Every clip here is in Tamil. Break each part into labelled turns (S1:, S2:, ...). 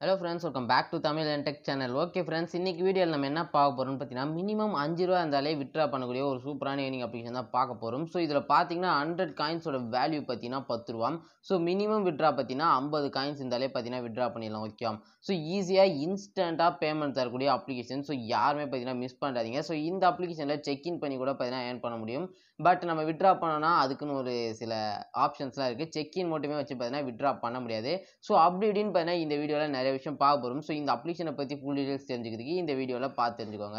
S1: hello friends welcome back to Tamil and tech channel okay friends இன்னைக்கு வீடியோவில் நம்ம என்ன பார்க்க போகிறோம்னு பார்த்தீங்கன்னா மினிமம் அஞ்சு ரூபா இருந்தாலே விட்ரா பண்ணக்கூடிய ஒரு சூப்பரான ஏர்னிங் அப்ளிகேஷன் தான் பார்க்க போகிறோம் ஸோ இதில் பார்த்தீங்கன்னா ஹண்ட்ரட் காயின்ஸோட வேல்யூ பார்த்தீங்கன்னா பத்து ரூபா ஸோ மினிமம் விட்ரா பார்த்தீங்கன்னா ஐம்பது காயின்ஸ் இருந்தாலே பார்த்தீங்கன்னா விட்ரா பண்ணிடலாம் ஓகே ஸோ ஈஸியாக இன்ஸ்டண்ட்டாக பேமெண்ட் தரக்கூடிய அப்ளிகேஷன் ஸோ யாருமே பார்த்தீங்கன்னா மிஸ் பண்ணாதீங்க ஸோ இந்த அப்ளிகேஷனில் செக்இன் பண்ணி கூட பார்த்தீங்கன்னா ஏர்ன் பண்ண முடியும் பட் நம்ம விட்ரா பண்ணோன்னா அதுக்குன்னு ஒரு சில ஆப்ஷன்ஸ்லாம் இருக்குது செக்இன் மட்டுமே வச்சு பார்த்தீங்கன்னா விட்ரா பண்ண முடியாது ஸோ அப்படி இப்படின்னு பார்த்தீங்கன்னா இந்த வீடியோவில் நிறைய விஷயம் பார்க்க போகிறோம் ஸோ இந்த அப்ளிகேஷனை பற்றி ஃபுல் டீடைல்ஸ் தெரிஞ்சுக்கிறதுக்கு இந்த வீடியோவில் பார்த்து தெரிஞ்சுக்கோங்க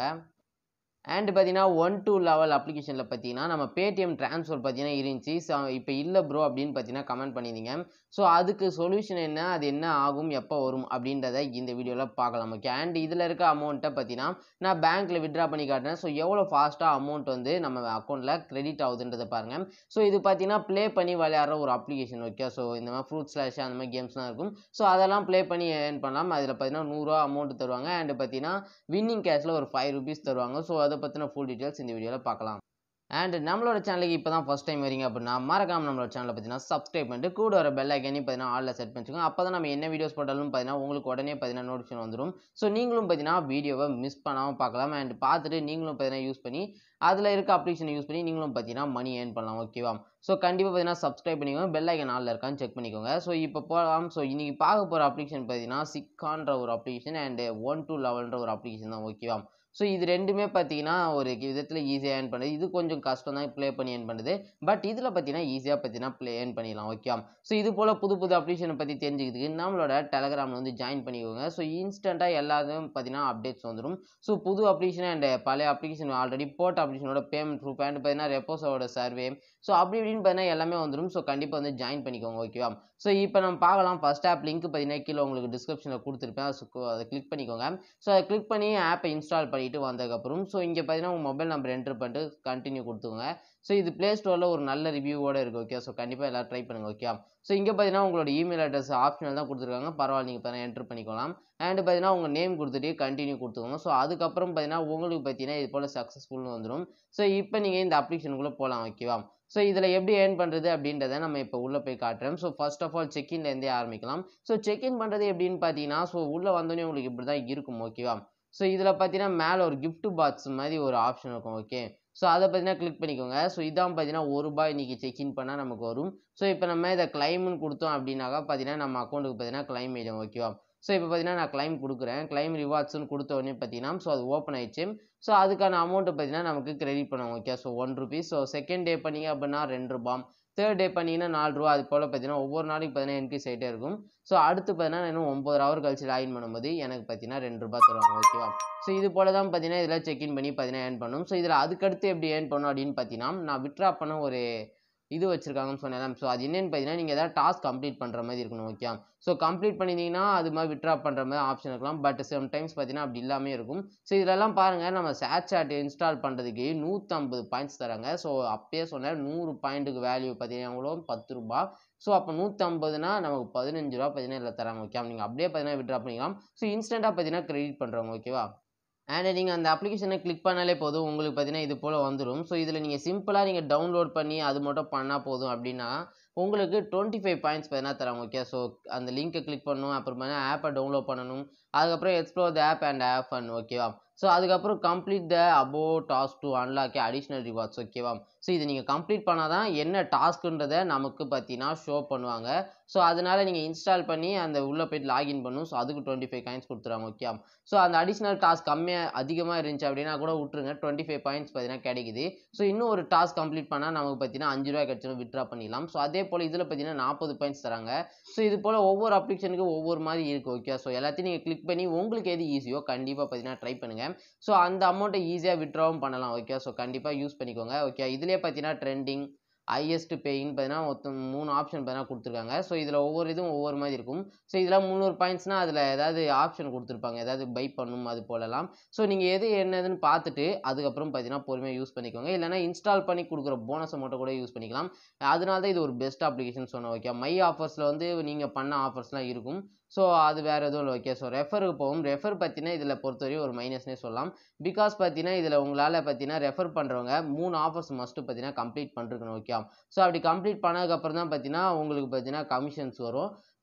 S1: அண்ட் பார்த்தீங்கன்னா ஒன் டூ லெவல் அப்ளிகேஷனில் பார்த்தீங்கன்னா நம்ம பேடிஎம் ட்ரான்ஸ்ஃபர் பார்த்தீங்கன்னா இருந்துச்சு ஸோ இப்போ இல்லை ப்ரோ அப்படின்னு பார்த்தீங்கன்னா கமெண்ட் பண்ணியிருந்தீங்க ஸோ அதுக்கு சொல்யூஷன் என்ன அது என்ன ஆகும் எப்போ வரும் அப்படின்றத இந்த வீடியோவில் பார்க்கலாம் ஓகே அண்ட் இதில் இருக்க அமௌண்ட்டை பார்த்தீங்கன்னா நான் பேங்க்கில் விட்ரா பண்ணி காட்டுறேன் ஸோ எவ்வளோ ஃபாஸ்ட்டாக அமௌண்ட் வந்து நம்ம அக்கௌண்ட்டில் கிரெடிட் ஆகுதுன்றதை பாருங்கள் ஸோ இது பார்த்தீங்கன்னா ப்ளே பண்ணி விளையாடுற ஒரு அப்ளிகேஷன் ஓகே ஸோ இந்த மாதிரி ஃப்ரூட் ஸ்லாஷ் அந்த மாதிரி கேம்ஸ்லாம் இருக்கும் ஸோ அதெல்லாம் ப்ளே பண்ணி ஏர்ன் பண்ணலாம் அதில் பார்த்தீங்கன்னா நூறுரூவா அமௌண்ட் தருவாங்க அண்ட் பார்த்தீங்கன்னா வின்னிங் கேஷில் ஒரு ஃபைவ் ருபீஸ் தருவாங்க ஸோ அதை பற்றின ஃபுல் டீட்டெயில்ஸ் இந்த வீடியோவில் பார்க்கலாம் அண்ட் நம்மளோட சேனலுக்கு இப்போ தான் ஃபஸ்ட் டைம் வரீங்க அப்படின்னா மறக்காம நம்மளோட சேனலை பார்த்தீங்கன்னா சப்ஸ்கிரைப் பண்ணிட்டு கூட வர பெல் ஐக்கனையும் பார்த்தீங்கன்னா ஆளில் செட் பண்ணிச்சுக்கோங்க அப்போ தான் நம்ம என்ன வீடியோஸ் போட்டாலும் பார்த்தீங்கன்னா உங்களுக்கு உடனே பார்த்தீங்கன்னா நோட்டிஃபிகேஷன் வந்துடும் ஸோ நீங்களும் பார்த்தீங்கன்னா வீடியோவை மிஸ் பண்ணாமல் பார்க்கலாம் அண்ட் பார்த்துட்டு நீங்களும் பார்த்தீங்கன்னா யூஸ் பண்ணி அதில் இருக்க அப்ளிகேஷனை யூஸ் பண்ணி நீங்களும் பார்த்தீங்கன்னா மணி ஏர்ன் பண்ணலாம் ஓகேவா ஸோ கண்டிப்பாக பார்த்தீங்கன்னா சப்ஸ்கிரைப் பண்ணிக்கோங்க பெல் ஐக்கன் ஆளில் இருக்கான்னு செக் பண்ணிக்கோங்க ஸோ இப்போ போகலாம் ஸோ இன்றைக்கி பார்க்க போகிற அப்ளிகேஷன் பார்த்தீங்கன்னா சிக்கான்ற ஒரு அப்ளிகேஷன் அண்ட் ஒன் டூ லெவல்ன்ற ஒரு அப்ளிகேஷன் தான் ஓகேவா ஸோ இது ரெண்டுமே பார்த்தீங்கன்னா ஒரு விதத்தில் ஈஸியாக ஏர்ன் பண்ணுது இது கொஞ்சம் கஷ்டம் தான் ப்ளே பண்ணி ஏர்ன் பண்ணுது பட் இதில் பார்த்தீங்கன்னா ஈஸியாக பார்த்தீங்கன்னா ப்ளே ஏர்ன் பண்ணிடலாம் ஓகே ஸோ இது போல் புது புது அப்ளிகேஷனை பற்றி தெரிஞ்சுக்கிறதுக்கு நம்மளோட டெலகிராமில் வந்து ஜாயின் பண்ணிக்கோங்க ஸோ இன்ஸ்டண்ட்டாக எல்லாத்தையும் பார்த்தீங்கன்னா அப்டேட்ஸ் வந்துடும் ஸோ புது அப்ளிகேஷன் அண்ட் பழைய அப்ளிகேஷன் ஆல்ரெடி போட்ட அப்ளிகேஷனோட பேமெண்ட் ப்ரூஃப் அண்ட் பார்த்தீங்கன்னா ரெப்போஸோட சர்வே ஸோ அப்படி இப்படின்னு பார்த்தீங்கன்னா எல்லாமே வந்துடும் ஸோ கண்டிப்பாக வந்து ஜாயின் பண்ணிக்கோங்க ஓகேவா ஸோ இப்போ நம்ம பார்க்கலாம் ஃபஸ்ட் ஆப் லிங்க் பார்த்தீங்கன்னா கீழே உங்களுக்கு டிஸ்கிரிப்ஷனில் கொடுத்துருப்பேன் ஸோ அதை கிளிக் பண்ணிக்கோங்க ஸோ அதை கிளிக் பண்ணி ஆப்பை இன்ஸ்டால் பண்ணிட்டு வந்ததுக்கப்புறம் ஸோ இங்கே பார்த்தீங்கன்னா உங்கள் மொபைல் நம்பர் என்ட்ரு பண்ணிட்டு கண்டினியூ கொடுத்துக்கோங்க ஸோ இது ப்ளே ஸ்டோரில் ஒரு நல்ல ரிவ்யூவோட இருக்குது ஓகே ஸோ கண்டிப்பாக எல்லோரும் ட்ரை பண்ணுங்கள் ஓகே ஸோ இங்கே பார்த்தீங்கன்னா உங்களோட இமெயில் அட்ரஸ் ஆப்ஷனல் தான் கொடுத்துருக்காங்க பரவாயில்ல நீங்கள் பார்த்தீங்கன்னா என்ட்ரு பண்ணிக்கலாம் அண்ட் பார்த்தீங்கன்னா உங்கள் நேம் கொடுத்துட்டு கண்டினியூ கொடுத்துக்கோங்க ஸோ அதுக்கப்புறம் பார்த்தீங்கன்னா உங்களுக்கு பார்த்தீங்கன்னா இது போல் சக்ஸஸ்ஃபுல்னு வந்துடும் ஸோ இப்போ நீங்கள் இந்த அப்ளிகேஷனுக்குள்ளே போகலாம் ஓகேவா ஸோ இதில் எப்படி ஏர்ன் பண்ணுறது அப்படின்றத நம்ம இப்போ உள்ளே போய் காட்டுறோம் ஸோ ஃபர்ஸ்ட் ஆஃப் ஆல் செக்இன்லேருந்தே ஆரம்பிக்கலாம் ஸோ செக்இன் பண்ணுறது எப்படின்னு பார்த்தீங்கன்னா ஸோ உள்ளே வந்தோடனே உங்களுக்கு இப்படி தான் இருக்கும் ஓகேவா ஸோ இதில் பார்த்தீங்கன்னா மேலே ஒரு கிஃப்ட் பாக்ஸ் மாதிரி ஒரு ஆப்ஷன் இருக்கும் ஓகே ஸோ அதை பார்த்தீங்கன்னா கிளிக் பண்ணிக்கோங்க ஸோ இதான் பார்த்தீங்கன்னா ஒரு ரூபாய் இன்றைக்கி செக்இன் பண்ணால் நமக்கு வரும் ஸோ இப்போ நம்ம இதை கிளைம்னு கொடுத்தோம் அப்படின்னாக்கா பார்த்தீங்கன்னா நம்ம அக்கௌண்ட்டுக்கு பார்த்தீங்கன்னா கிளைம் ஆகிடும் ஓகேவா ஸோ இப்போ பார்த்தீங்கன்னா நான் கிளைம் கொடுக்குறேன் கிளைம் ரிவார்ட்ஸ்னு கொடுத்த உடனே பார்த்தீங்கன்னா ஸோ அது ஓப்பன் ஆயிடுச்சு ஸோ அதுக்கான அமௌண்ட்டு பார்த்தீங்கன்னா நமக்கு கிரெடிட் பண்ணுவாங்க okay so one rupees so second day பண்ணிங்க அப்படின்னா ரெண்டு ரூபாய் தேர்ட் டே பண்ணிங்கன்னா நாலு ரூபா அது போல் பார்த்தீங்கன்னா ஒவ்வொரு நாளைக்கு பார்த்தீங்கன்னா இன்க்ரீஸ் ஆகிட்டே இருக்கும் ஸோ அடுத்து பார்த்தீங்கன்னா இன்னும் ஒம்பது ஹவர் கழிச்சு லாகின் பண்ணும்போது எனக்கு பார்த்தீங்கன்னா ரெண்டு ரூபா தருவாங்க ஓகேவா ஸோ இது போல தான் பார்த்தீங்கன்னா இதில் செக்இன் பண்ணி பார்த்தீங்கன்னா ஏர்ன் பண்ணும் ஸோ இதில் அதுக்கடுத்து எப்படி ஏர்ன் பண்ணும் அப்படின்னு பார்த்தீங்கன்னா நான் விட்ரா பண்ண ஒரு இது வச்சிருக்காங்கன்னு சொன்னேன் ஸோ அது என்னென்னு பார்த்தீங்கன்னா நீங்கள் ஏதாவது டாஸ்க் கம்ப்ளீட் பண்ணுற மாதிரி இருக்கணும் ஓகே ஸோ கம்ப்ளீட் பண்ணியிருந்தீங்கன்னா அது மாதிரி விட்ரா பண்ணுற மாதிரி ஆப்ஷன் இருக்கலாம் பட் சம்டைம்ஸ் பார்த்தீங்கன்னா அப்படி இல்லாமல் இருக்கும் ஸோ இதெல்லாம் பாருங்கள் நம்ம சேட் சாட் இன்ஸ்டால் பண்ணுறதுக்கு நூற்றம்பது பாயிண்ட்ஸ் தராங்க ஸோ அப்பயே சொன்னேன் நூறு பாயிண்ட்டுக்கு வேல்யூ பார்த்தீங்கன்னா எவ்வளோ பத்து ரூபா ஸோ அப்போ நூற்றம்பதுனா நமக்கு பதினஞ்சு ரூபா பதினேழில் தராங்க ஓகே நீங்கள் அப்படியே பார்த்தீங்கன்னா விட்ரா பண்ணிக்கலாம் ஸோ இன்ஸ்டண்ட்டாக பார்த்தீங்கன்னா கிரெடிட் பண்ணுறவங்க ஓகேவா அண்ட் நீங்கள் அந்த அப்ளிகேஷனை கிளிக் பண்ணாலே போதும் உங்களுக்கு பார்த்தீங்கன்னா இது போல் வந்துடும் ஸோ இதில் நீங்கள் சிம்பிளாக நீங்கள் டவுன்லோட் பண்ணி அது மட்டும் பண்ணால் போதும் அப்படின்னா உங்களுக்கு டுவெண்ட்டி ஃபைவ் பாயிண்ட்ஸ் பார்த்தீங்கன்னா தராங்க ஓகே ஸோ அந்த லிங்க்கை கிளிக் பண்ணணும் அப்புறமா ஆப்பை டவுன்லோட் பண்ணணும் அதுக்கப்புறம் explore the app and have fun ஓகேவா ஸோ அதுக்கப்புறம் complete the above task to unlock additional rewards ஓகேவா ஸோ இது நீங்கள் கம்ப்ளீட் பண்ணால் தான் என்ன டாஸ்க்குன்றதை நமக்கு பார்த்தீங்கன்னா ஷோ பண்ணுவாங்க ஸோ அதனால் நீங்கள் இன்ஸ்டால் பண்ணி அந்த உள்ளே போய்ட்டு லாகின் பண்ணும் ஸோ அதுக்கு டுவெண்ட்டி ஃபைவ் காயின்ஸ் கொடுத்துருவாங்க ஓகே ஸோ அந்த அடிஷ்னல் டாஸ்க் கம்மியாக அதிகமாக இருந்துச்சு அப்படின்னா கூட விட்ருங்க டுவெண்ட்டி ஃபைவ் பாயிண்ட்ஸ் பார்த்தீங்கன்னா கிடைக்குது ஸோ இன்னும் ஒரு டாஸ்க் கம்ப்ளீட் பண்ணால் நமக்கு பார்த்தீங்கன்னா அஞ்சு ரூபா கிடச்சிடும் விட்ரா பண்ணிடலாம் ஸோ அதே போல் இதில் பார்த்தீங்கன்னா நாற்பது பாயிண்ட்ஸ் தராங்க ஸோ இது போல் ஒவ்வொரு அப்ளிகேஷனுக்கு ஒவ்வொரு மாதிரி இருக்குது ஓகே ஸோ எல்லாத்தையும் நீங்கள் கிளிக் பண்ணி உங்களுக்கு எது ஈஸியோ கண்டிப்பாக பார்த்தீங்கன்னா ட்ரை பண்ணுங்கள் ஸோ அந்த அமௌண்ட்டை ஈஸியாக விட்ராவும் பண்ணலாம் ஓகே ஸோ கண்டிப்பாக யூஸ் பண்ணிக்கோங்க ஓகே இதிலே பார்த்தீங்கன்னா ட்ரெண்டிங் ஹையஸ்ட் பேயின்னு பார்த்தீங்கன்னா மொத்தம் மூணு ஆப்ஷன் பார்த்தீங்கன்னா கொடுத்துருக்காங்க ஸோ இதில் ஒவ்வொரு இதுவும் ஒவ்வொரு மாதிரி இருக்கும் ஸோ இதில் முந்நூறு பாயிண்ட்ஸ்னால் அதில் ஏதாவது ஆப்ஷன் கொடுத்துருப்பாங்க ஏதாவது பை பண்ணும் அது போலலாம் ஸோ நீங்கள் எது என்னதுன்னு பார்த்துட்டு அதுக்கப்புறம் பார்த்தீங்கன்னா பொறுமையாக யூஸ் பண்ணிக்கோங்க இல்லைனா இன்ஸ்டால் பண்ணி கொடுக்குற போனஸை மட்டும் கூட யூஸ் பண்ணிக்கலாம் அதனால தான் இது ஒரு பெஸ்ட் அப்ளிகேஷன் சொன்னேன் ஓகே மை ஆஃபர்ஸில் வந்து நீங்கள் பண்ண ஆஃபர்ஸ்லாம் இருக்கும் ஸோ அது வேறு எதுவும் இல்லை ஓகே ஸோ ரெஃபருக்கு போகும் ரெஃபர் பார்த்தீங்கன்னா இதில் பொறுத்தவரையும் ஒரு மைனஸ்னே சொல்லலாம் பிகாஸ் பார்த்தீங்கன்னா இதில் உங்களால் பார்த்தீங்கன்னா ரெஃபர் பண்ணுறவங்க மூணு ஆஃபர்ஸ் மஸ்ட்டு பார்த்தீங்கன்னா கம்ப்ளீட் பண்ணிருக்கணும் ஓகே ஸோ அப்படி கம்ப்ளீட் பண்ணதுக்கப்புறம் தான் பார்த்தீங்கன்னா உங்களுக்கு பார்த்தீங்கன்னா கமிஷன்ஸ் வரும்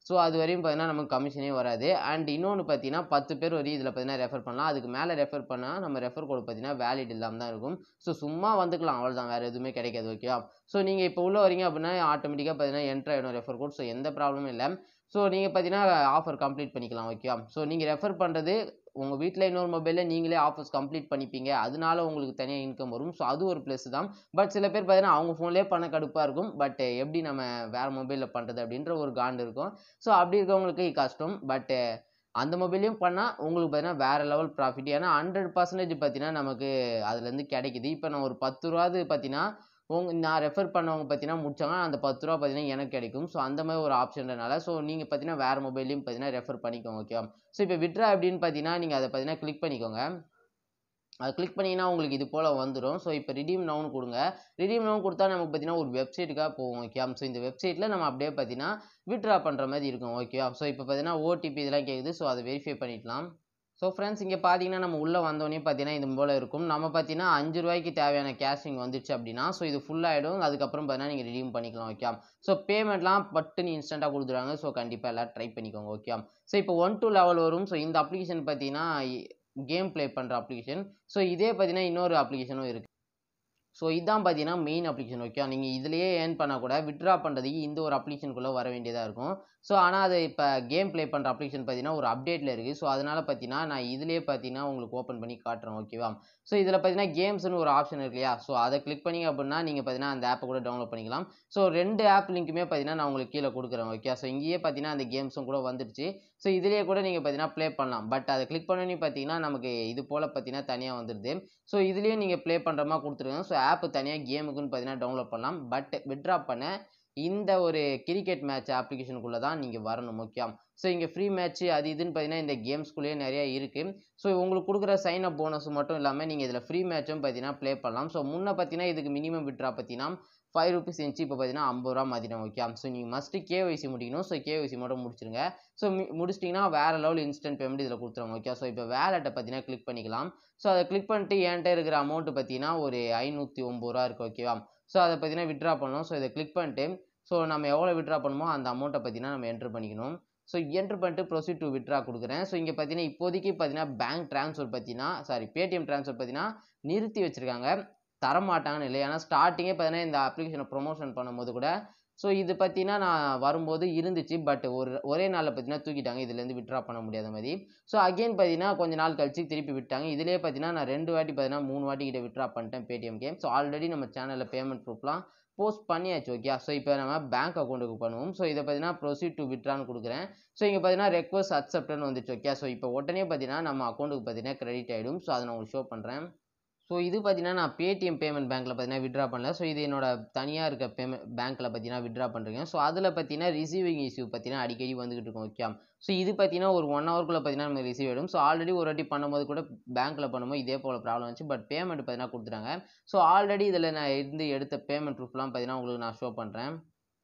S1: ஸோ அது வரையும் பார்த்தீங்கன்னா நமக்கு கமிஷனே வராது அண்ட் இன்னொன்று பார்த்தீங்கன்னா பத்து பேர் வரையும் இதில் பார்த்தீங்கன்னா ரெஃபர் பண்ணலாம் அதுக்கு மேலே ரெஃபர் பண்ணால் நம்ம ரெஃபர் கோடு பார்த்தீங்கன்னா வேலிட் இல்லாமல் தான் இருக்கும் ஸோ சும்மா வந்துக்கலாம் அவ்வளோதான் வேறு எதுவுமே கிடைக்காது ஓகேவா ஸோ நீங்கள் இப்போ உள்ள வரீங்க அப்படின்னா ஆட்டோமேட்டிக்காக பார்த்தீங்கன்னா என்ட்ரு ஆகிடும் ரெஃபர் கோட் ஸோ எந்த ப்ராப்ளமும் இல்லை ஸோ நீங்கள் பார்த்தீங்கன்னா ஆஃபர் கம்ப்ளீட் பண்ணிக்கலாம் ஓகேவா ஸோ நீங்கள் ரெஃபர் பண்ணுறது உங்கள் வீட்டில் இன்னொரு மொபைலில் நீங்களே ஆஃபர்ஸ் கம்ப்ளீட் பண்ணிப்பீங்க அதனால உங்களுக்கு தனியாக இன்கம் வரும் ஸோ அது ஒரு ப்ளஸ் தான் பட் சில பேர் பார்த்தீங்கன்னா அவங்க ஃபோன்லேயே பண்ண கடுப்பாக இருக்கும் பட் எப்படி நம்ம வேறு மொபைலில் பண்ணுறது அப்படின்ற ஒரு காண்டு இருக்கும் ஸோ அப்படி இருக்கவங்களுக்கு கஷ்டம் பட்டு அந்த மொபைலையும் பண்ணால் உங்களுக்கு பார்த்தீங்கன்னா வேறு லெவல் ப்ராஃபிட் ஏன்னா ஹண்ட்ரட் பர்சன்டேஜ் பார்த்தீங்கன்னா நமக்கு அதுலேருந்து கிடைக்குது இப்போ நான் ஒரு பத்து ரூபாது பார்த்தீங்கன்னா உங்க நான் ரெஃபர் பண்ணவங்க பார்த்தீங்கன்னா முடிச்சாங்க அந்த பத்து ரூபா பார்த்தீங்கன்னா எனக்கு கிடைக்கும் ஸோ அந்த மாதிரி ஒரு ஆப்ஷன்றனால ஸோ நீங்கள் பார்த்தீங்கன்னா வேறு மொபைல்லையும் பார்த்தீங்கன்னா ரெஃபர் பண்ணிக்கோங்க ஓகேவா ஸோ இப்போ விட்ரா அப்படின்னு பார்த்தீங்கன்னா நீங்கள் அதை பார்த்தீங்கன்னா கிளிக் பண்ணிக்கோங்க அது கிளிக் பண்ணிங்கன்னா உங்களுக்கு இது போல் வந்துடும் ஸோ இப்போ ரிடீம் நவுன் கொடுங்க ரிடீம் நவுன் கொடுத்தா நமக்கு பார்த்தீங்கன்னா ஒரு வெப்சைட்டுக்காக போகும் ஓகே ஸோ இந்த வெப்சைட்டில் நம்ம அப்படியே பார்த்தீங்கன்னா விட்ரா பண்ணுற மாதிரி இருக்கும் ஓகேவா ஸோ இப்போ பார்த்தீங்கன்னா ஓடிபி இதெல்லாம் கேட்குது ஸோ அதை வெரிஃபை பண்ணிக்கலாம் ஸோ ஃப்ரெண்ட்ஸ் இங்கே பார்த்தீங்கன்னா நம்ம உள்ளே வந்தோடனே பார்த்தீங்கன்னா இது போல் இருக்கும் நம்ம பார்த்தீங்கன்னா அஞ்சு ரூபாய்க்கு தேவையான கேஷிங் வந்துச்சு அப்படின்னா ஸோ இது ஃபுல்லாகிடும் அதுக்கப்புறம் பார்த்தீங்கன்னா நீங்கள் ரிடீம் பண்ணிக்கலாம் ஓகே ஸோ பேமெண்ட்லாம் பட்டுன்னு இன்ஸ்டண்ட்டாக கொடுத்துருவாங்க ஸோ கண்டிப்பாக எல்லாம் ட்ரை பண்ணிக்கோங்க ஓகே ஸோ இப்போ ஒன் டூ லெவல் வரும் ஸோ இந்த அப்ளிகேஷன் பார்த்தீங்கன்னா கேம் ப்ளே பண்ணுற அப்ளிகேஷன் ஸோ இதே பார்த்தீங்கன்னா இன்னொரு அப்ளிகேஷனும் இருக்குது ஸோ இதான் பார்த்தீங்கன்னா மெயின் அப்ளிகேஷன் ஓகே நீங்கள் இதுலேயே ஏர்ன் பண்ணால் கூட விட்ரா பண்ணுறதுக்கு இந்த ஒரு அப்ளிகேஷனுக்குள்ளே வர வேண்டியதாக இருக்கும் ஸோ ஆனால் அது இப்போ கேம் ப்ளே பண்ணுற அப்ளிகேஷன் பார்த்தீங்கன்னா ஒரு அப்டேட்டில் இருக்குது ஸோ அதனால் பார்த்தீங்கன்னா நான் இதுலேயே பார்த்தீங்கன்னா உங்களுக்கு ஓப்பன் பண்ணி காட்டுறேன் ஓகேவா ஸோ இதில் பார்த்தீங்கன்னா கேம்ஸ்னு ஒரு ஆப்ஷன் இருக்கு இல்லையா ஸோ அதை கிளிக் பண்ணிங்க அப்படின்னா நீங்கள் பார்த்தீங்கன்னா அந்த ஆப்பை கூட டவுன்லோட் பண்ணிக்கலாம் ஸோ ரெண்டு ஆப் லிங்க்குமே பார்த்தீங்கன்னா நான் உங்களுக்கு கீழே கொடுக்குறேன் ஓகே ஸோ இங்கேயே பார்த்தீங்கன்னா அந்த கேம்ஸும் கூட வந்துடுச்சு ஸோ இதுலேயே கூட நீங்கள் பார்த்தீங்கன்னா ப்ளே பண்ணலாம் பட் அதை கிளிக் பண்ணி பார்த்தீங்கன்னா நமக்கு இது போல் பார்த்தீங்கன்னா தனியாக வந்துடுது ஸோ இதுலேயே நீங்கள் ப்ளே பண்ணுற மாதிரி கொடுத்துருங்க ஸோ ஆப் தனியாக கேமுக்குன்னு பார்த்தீங்கன்னா டவுன்லோட் பண்ணலாம் பட் விட்ரா பண்ண இந்த ஒரு கிரிக்கெட் மேட்ச் அப்ளிகேஷனுக்குள்ளே தான் நீங்கள் வரணும் முக்கியம் ஸோ இங்கே ஃப்ரீ மேட்ச்சு அது இதுன்னு பார்த்தீங்கன்னா இந்த கேம்ஸ்குள்ளேயே நிறைய இருக்குது ஸோ உங்களுக்கு கொடுக்குற சைன் அப் போனஸ் மட்டும் இல்லாமல் நீங்கள் இதில் ஃப்ரீ மேட்சும் பார்த்தீங்கன்னா ப்ளே பண்ணலாம் ஸோ முன்ன பார்த்தீங்கன்னா இதுக்கு மினிமம் விட்ரா பார்த்தீங்கன்னா ஃபைவ் ருபீஸ் இருந்துச்சு இப்போ பார்த்தீங்கன்னா ஐம்பது ரூபா மாற்றிடும் ஓகே ஸோ நீங்கள் மஸ்ட்டு கேஒய்சி முடிக்கணும் ஸோ கேஒய்சி மட்டும் முடிச்சிருங்க ஸோ முடிச்சிட்டிங்கன்னா வேறு லெவல் இன்ஸ்டன்ட் பேமெண்ட் இதில் கொடுத்துருவாங்க ஓகே ஸோ இப்போ வேலெட்டை பார்த்தீங்கன்னா கிளிக் பண்ணிக்கலாம் ஸோ அதை கிளிக் பண்ணிட்டு என்கிட்ட இருக்கிற அமௌண்ட்டு பார்த்தீங்கன்னா ஒரு ஐநூற்றி ஒம்பது ரூபா இருக்குது ஓகேவா ஸோ அதை பார்த்தீங்கன்னா விட்ரா பண்ணணும் ஸோ இதை கிளிக் பண்ணிட்டு ஸோ நம்ம எவ்வளோ விட்ரா பண்ணுமோ அந்த அமௌண்ட்டை பார்த்தீங்கன்னா நம்ம என்ட்ரு பண்ணிக்கணும் ஸோ என்ட்ரு பண்ணிட்டு ப்ரொசீட் டு விட்ரா கொடுக்குறேன் ஸோ இங்கே பார்த்தீங்கன்னா இப்போதைக்கு பார்த்தீங்கன்னா பேங்க் ட்ரான்ஸ்ஃபர் பார்த்தீங்கன்னா சாரி பேடிஎம் ட்ரான்ஸ்ஃபர் பார்த்தீங்கன்னா நிறுத்தி வச்சுருக்காங்க தரமாட்டாங்கன்னு இல்லை ஏன்னா ஸ்டார்டிங்கே பார்த்தீங்கன்னா இந்த அப்ளிகேஷனை ப்ரொமோஷன் பண்ணும்போது கூட ஸோ இது பார்த்தீங்கன்னா நான் வரும்போது இருந்துச்சு பட் ஒரு ஒரே நாளில் பார்த்தீங்கன்னா தூக்கிட்டாங்க இதுலேருந்து விட்ரா பண்ண முடியாத மாதிரி ஸோ அகெயின் பார்த்தீங்கன்னா கொஞ்ச நாள் கழிச்சு திருப்பி விட்டாங்க இதிலே பார்த்தீங்கன்னா நான் ரெண்டு வாட்டி பார்த்தீங்கன்னா மூணு வாட்டி கிட்ட விட்ரா பண்ணிட்டேன் பேடிஎம் கேம் ஸோ ஆல்ரெடி நம்ம சேனலில் பேமெண்ட் ப்ரூஃப்லாம் போஸ்ட் பண்ணியாச்சு ஓகே ஸோ இப்போ நம்ம பேங்க் அக்கௌண்ட்டுக்கு பண்ணுவோம் ஸோ இதை பார்த்தீங்கன்னா ப்ரொசீட் டு விட்ரான்னு கொடுக்குறேன் ஸோ இங்கே பார்த்தீங்கன்னா ரெக்வஸ்ட் அக்செப்ட்னு வந்துச்சு ஓகே ஸோ இப்போ உடனே பார்த்தீங்கன்னா நம்ம அக்கௌண்ட்டுக்கு பார்த்தீங்கன்னா கிரெடிட் ஆகிடும் ஸோ அதை நான் உங்களுக்கு ஷோ பண்ணுறேன் ஸோ இது பார்த்தீங்கன்னா நான் பேடிஎம் பேமெண்ட் பேங்க்கில் பார்த்தீங்கன்னா விட்ரா பண்ணல ஸோ இது என்னோட தனியாக இருக்க பேமெண்ட் பேங்க்கில் பார்த்தீங்கன்னா விட்ரா பண்ணுறேன் ஸோ அதில் பார்த்தீங்கன்னா ரிசீவிங் இஷ்யூ பார்த்தீங்கன்னா அடிக்கடி வந்துகிட்டு இருக்கும் ஓகே ஸோ இது பார்த்தீங்கன்னா ஒரு ஒன் ஹவர்க்குள்ளே பார்த்தீங்கன்னா நம்ம ரிசீவ் ஆகிடும் ஸோ ஆல்ரெடி ஒரு வாட்டி பண்ணும்போது கூட பேங்க்கில் பண்ணும்போது இதே போல் ப்ராப்ளம் வந்துச்சு பட் பேமெண்ட் பார்த்தீங்கன்னா கொடுத்துட்டாங்க ஸோ ஆல்ரெடி இதில் நான் இருந்து எடுத்த பேமெண்ட் ப்ரூஃப்லாம் பார்த்தீங்கன்னா உங்களுக்கு நான் ஷோ பண்ணுறேன்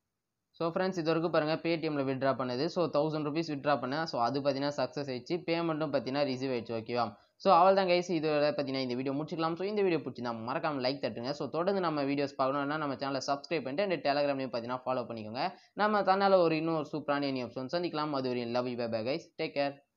S1: ஸோ ஃப்ரெண்ட்ஸ் இது வரைக்கும் பாருங்கள் பேடிஎம்மில் விட்ரா பண்ணது ஸோ தௌசண்ட் ருபீஸ் விட்ரா பண்ணேன் ஸோ அது பார்த்தீங்கன்னா சக்ஸஸ் ஆயிடுச்சு பேமெண்ட்டும் பார்த்தீங்கன்னா ரிசீவ் ஆயிடுச்சு ஓகேவா ஸோ அவள் தான் கைஸ் இதோட பார்த்தீங்கன்னா இந்த வீடியோ முடிச்சிக்கலாம் ஸோ இந்த வீடியோ பிடிச்சிருந்தா மறக்காம லைக் தட்டுங்க ஸோ தொடர்ந்து நம்ம வீடியோஸ் பார்க்கணும்னா நம்ம சேனலை சப்ஸ்கிரைப் பண்ணிட்டு அந்த டெலகிராம்லையும் பார்த்தீங்கன்னா ஃபாலோ பண்ணிக்கோங்க நம்ம தன்னால் ஒரு இன்னும் சூப்பரான என் ஆப்ஷன் சந்திக்கலாம் அது ஒரு love you bye guys take care